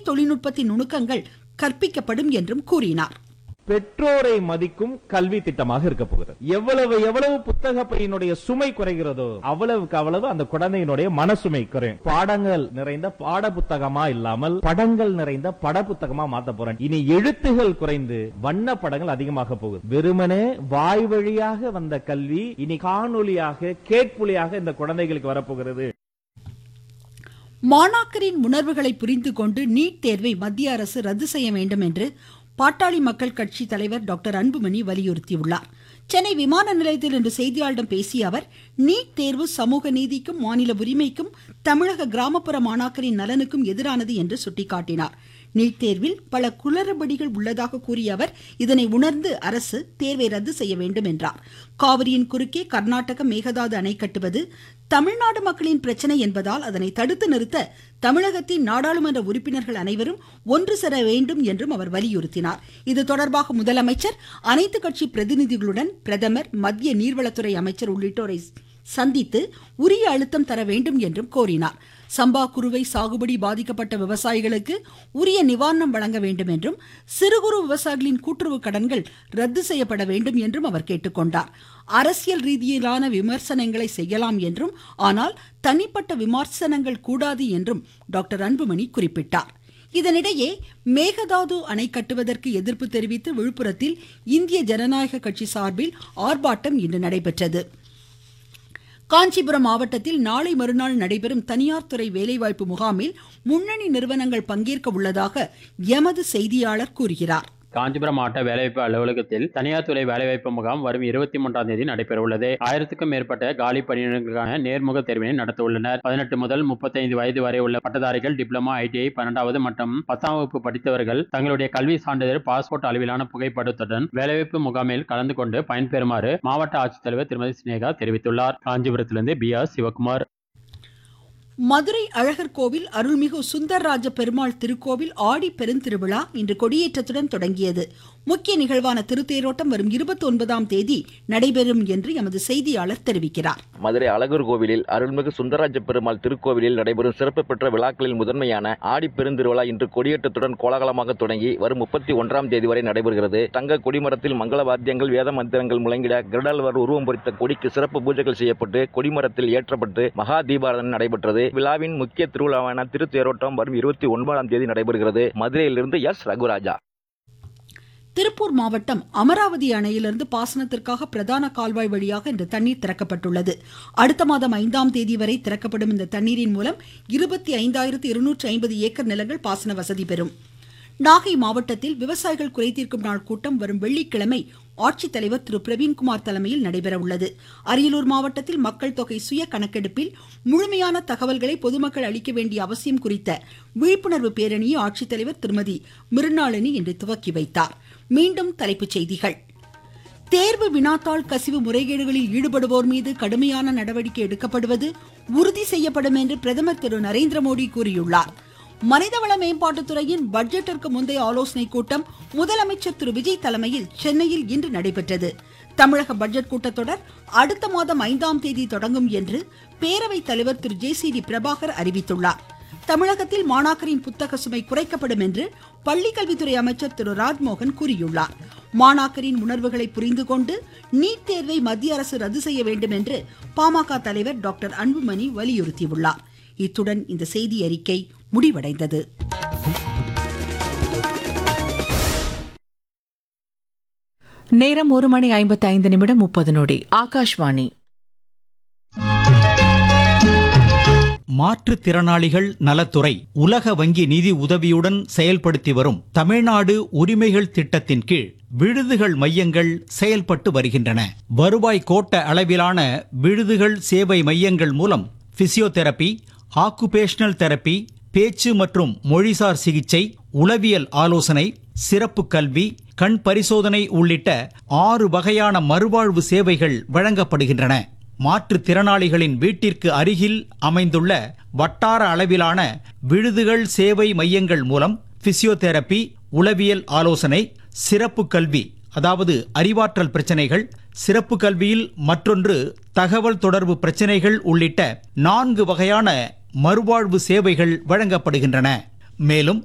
தொழில்நுட்பத்தின் நுணுக்கங்கள் கற்பிக்கப்படும் என்றும் கூறினார் பெற்றோரை மதிக்கும் கல்வி திட்டமாக இருக்க போகிறது எவ்வளவு எவ்வளவு புத்தக பையனுடைய சுமை குறைகிறதோ அவ்வளவுக்கு அவ்வளவு அந்த குழந்தையினுடைய மனசுமை குறையும் பாடங்கள் நிறைந்த பாட புத்தகமா இல்லாமல் படங்கள் நிறைந்த பட புத்தகமா மாத்த போறேன் இனி எழுத்துகள் குறைந்து வண்ண படங்கள் அதிகமாக போகுது வெறுமனே வாய் வழியாக வந்த கல்வி இனி காணொலியாக கேட்பொலியாக இந்த குழந்தைகளுக்கு வரப்போகிறது மாணாக்கரின் உணர்வுகளை புரிந்து கொண்டு நீட் தேர்வை மத்திய அரசு ரத்து செய்ய வேண்டும் என்று பாட்டாளி மக்கள் கட்சி தலைவர் டாக்டர் அன்புமணி வலியுறுத்தியுள்ளார் சென்னை விமான நிலையத்தில் இன்று செய்தியாளர்களிடம் பேசிய அவர் நீட் தேர்வு சமூக நீதிக்கும் மாநில உரிமைக்கும் தமிழக கிராமப்புற மாணாக்கரின் நலனுக்கும் எதிரானது என்று சுட்டிக்காட்டினார் நீட் தேர்வில் பல குளறுபடிகள் உள்ளதாக கூறிய அவர் இதனை உணர்ந்து அரசு தேர்வை ரத்து செய்ய வேண்டும் என்றார் காவிரியின் குறுக்கே கர்நாடக மேகதாது அணை கட்டுவது தமிழ்நாடு மக்களின் பிரச்சனை என்பதால் அதனை தடுத்து நிறுத்த தமிழகத்தின் நாடாளுமன்ற உறுப்பினர்கள் அனைவரும் ஒன்று சேர வேண்டும் என்றும் அவர் வலியுறுத்தினார் இது தொடர்பாக முதலமைச்சர் அனைத்து கட்சி பிரதிநிதிகளுடன் பிரதமர் மத்திய நீர்வளத்துறை அமைச்சர் உள்ளிட்டோரை சந்தித்து உரிய அழுத்தம் தர வேண்டும் என்றும் கோரினார் சம்பா குறுவை சாகுபடி பாதிக்கப்பட்ட விவசாயிகளுக்கு உரிய நிவாரணம் வழங்க வேண்டும் என்றும் சிறு குறு விவசாயிகளின் கூட்டுறவு கடன்கள் ரத்து செய்யப்பட வேண்டும் என்றும் அவர் கேட்டுக்கொண்டார் அரசியல் ரீதியிலான விமர்சனங்களை செய்யலாம் என்றும் ஆனால் தனிப்பட்ட விமர்சனங்கள் கூடாது என்றும் டாக்டர் அன்புமணி குறிப்பிட்டார் இதனிடையே மேகதாது அணை கட்டுவதற்கு எதிர்ப்பு தெரிவித்து விழுப்புரத்தில் இந்திய ஜனநாயக கட்சி சார்பில் ஆர்ப்பாட்டம் இன்று நடைபெற்றது காஞ்சிபுரம் மாவட்டத்தில் நாளை மறுநாள் நடைபெறும் தனியார் துறை வேலைவாய்ப்பு முகாமில் முன்னணி நிறுவனங்கள் பங்கேற்க உள்ளதாக எமது செய்தியாளர் கூறுகிறார் காஞ்சிபுரம் மாவட்ட வேலைவாய்ப்பு அலுவலகத்தில் தனியார் துறை வேலைவாய்ப்பு முகாம் வரும் இருபத்தி மூன்றாம் தேதி நடைபெற உள்ளது ஆயிரத்துக்கும் மேற்பட்ட காலி பணியிடங்களுக்கான நேர்முக தேர்வினை நடத்த உள்ளனர் பதினெட்டு முதல் முப்பத்தைந்து வயது வரை உள்ள பட்டதாரிகள் டிப்ளமா ஐடிஐ பன்னெண்டாவது மற்றும் பத்தாம் வகுப்பு படித்தவர்கள் தங்களுடைய கல்வி சான்றிதழ் பாஸ்போர்ட் அளவிலான புகைப்படத்துடன் வேலைவாய்ப்பு முகாமில் கலந்து கொண்டு பயன்பெறுமாறு மாவட்ட ஆட்சித்தலைவர் திருமதி சினேகா தெரிவித்துள்ளார் காஞ்சிபுரத்திலிருந்து பி ஆர் சிவகுமார் மதுரை அழகர் கோவில் அருள்மிகு சுந்தரராஜ பெருமாள் திருக்கோவில் ஆடி பெருந்திருவிழா இன்று கொடியேற்றத்துடன் தொடங்கியது முக்கிய நிகழ்வான திருத்தேரோட்டம் வரும் இருபத்தி ஒன்பதாம் தேதி நடைபெறும் என்று எமது செய்தியாளர் தெரிவிக்கிறார் மதுரை அழகர் கோவிலில் அருள்மிகு சுந்தரராஜ பெருமாள் திருக்கோவிலில் நடைபெறும் சிறப்பு பெற்ற விழாக்களில் முதன்மையான ஆடி பெருந்திருவிழா இன்று கொடியேற்றத்துடன் கோலாகலமாக தொடங்கி வரும் முப்பத்தி ஒன்றாம் தேதி வரை நடைபெறுகிறது தங்க கொடிமரத்தில் மங்கள வாத்தியங்கள் வேத மந்திரங்கள் முழங்கிட கிருடால்வர் உருவம் பொறித்த கொடிக்கு சிறப்பு பூஜைகள் செய்யப்பட்டு கொடிமரத்தில் ஏற்றப்பட்டு மகா தீபாராதனை நடைபெற்றது விழாவின் முக்கிய திருவிழாவான திருத்தேரோட்டம் வரும் இருபத்தி ஒன்பதாம் தேதி நடைபெறுகிறது மதுரையிலிருந்து எஸ் ரகுராஜா திருப்பூர் மாவட்டம் அமராவதி அணையிலிருந்து பாசனத்திற்காக பிரதான கால்வாய் வழியாக இன்று தண்ணீர் திறக்கப்பட்டுள்ளது அடுத்த மாதம் ஐந்தாம் தேதி வரை திறக்கப்படும் இந்த தண்ணீரின் மூலம் இருபத்தி ஐந்தாயிரத்து இருநூற்று ஐம்பது ஏக்கர் நிலங்கள் பாசன வசதி பெறும் நாகை மாவட்டத்தில் விவசாயிகள் குறைதீர்க்கும் நாள் கூட்டம் வரும் வெள்ளிக்கிழமை ஆட்சித்தலைவர் திரு பிரவீன்குமார் தலைமையில் நடைபெற உள்ளது அரியலூர் மாவட்டத்தில் மக்கள் தொகை சுய கணக்கெடுப்பில் முழுமையான தகவல்களை பொதுமக்கள் அளிக்க வேண்டிய அவசியம் குறித்த விழிப்புணர்வு பேரணியை ஆட்சித்தலைவர் திருமதி மிருணாளினி இன்று துவக்கி வைத்தார் மீண்டும் தலைப்புச் செய்திகள் தேர்வு வினாத்தாள் கசிவு முறைகேடுகளில் ஈடுபடுவோர் மீது கடுமையான நடவடிக்கை எடுக்கப்படுவது உறுதி செய்யப்படும் என்று பிரதமர் திரு நரேந்திர மோடி கூறியுள்ளார் மனிதவள மேம்பாட்டுத்துறையின் பட்ஜெட்டிற்கு முந்தைய ஆலோசனைக் கூட்டம் முதலமைச்சர் திரு விஜய் தலைமையில் சென்னையில் இன்று நடைபெற்றது தமிழக பட்ஜெட் கூட்டத்தொடர் அடுத்த மாதம் ஐந்தாம் தேதி தொடங்கும் என்று பேரவைத் தலைவர் திரு ஜே சி டி பிரபாகர் அறிவித்துள்ளார் தமிழகத்தில் மாணாக்கரின் புத்தக சுமை குறைக்கப்படும் என்று பள்ளிக்கல்வித்துறை அமைச்சர் திரு ராஜ்மோகன் கூறியுள்ளார் மாணாக்கரின் உணர்வுகளை புரிந்து கொண்டு நீட் தேர்வை மத்திய அரசு ரத்து செய்ய வேண்டும் என்று பாமக தலைவர் டாக்டர் அன்புமணி வலியுறுத்தியுள்ளார் இத்துடன் இந்த செய்தி அறிக்கை முடிவடைந்தது நேரம் ஒரு மணி ஐம்பத்தி ஐந்து நிமிடம் முப்பது நொடி ஆகாஷ்வாணி மாற்றுத்திறனாளிகள் நலத்துறை உலக வங்கி நிதி உதவியுடன் செயல்படுத்தி வரும் தமிழ்நாடு உரிமைகள் திட்டத்தின் கீழ் விடுதிகள் மையங்கள் செயல்பட்டு வருகின்றன வருவாய் கோட்ட அளவிலான விடுதிகள் சேவை மையங்கள் மூலம் பிசியோதெரபி ஆக்குபேஷனல் தெரப்பி பேச்சு மற்றும் மொழிசார் சிகிச்சை உளவியல் ஆலோசனை சிறப்பு கல்வி கண் பரிசோதனை உள்ளிட்ட ஆறு வகையான மறுவாழ்வு சேவைகள் வழங்கப்படுகின்றன மாற்றுத்திறனாளிகளின் வீட்டிற்கு அருகில் அமைந்துள்ள வட்டார அளவிலான விடுதிகள் சேவை மையங்கள் மூலம் பிசியோதெரபி உளவியல் ஆலோசனை சிறப்பு கல்வி அதாவது அறிவாற்றல் பிரச்சனைகள் சிறப்பு கல்வியில் மற்றொன்று தகவல் தொடர்பு பிரச்சனைகள் உள்ளிட்ட நான்கு வகையான மறுவாழ்வு சேவைகள் வழங்கப்படுகின்றன மேலும்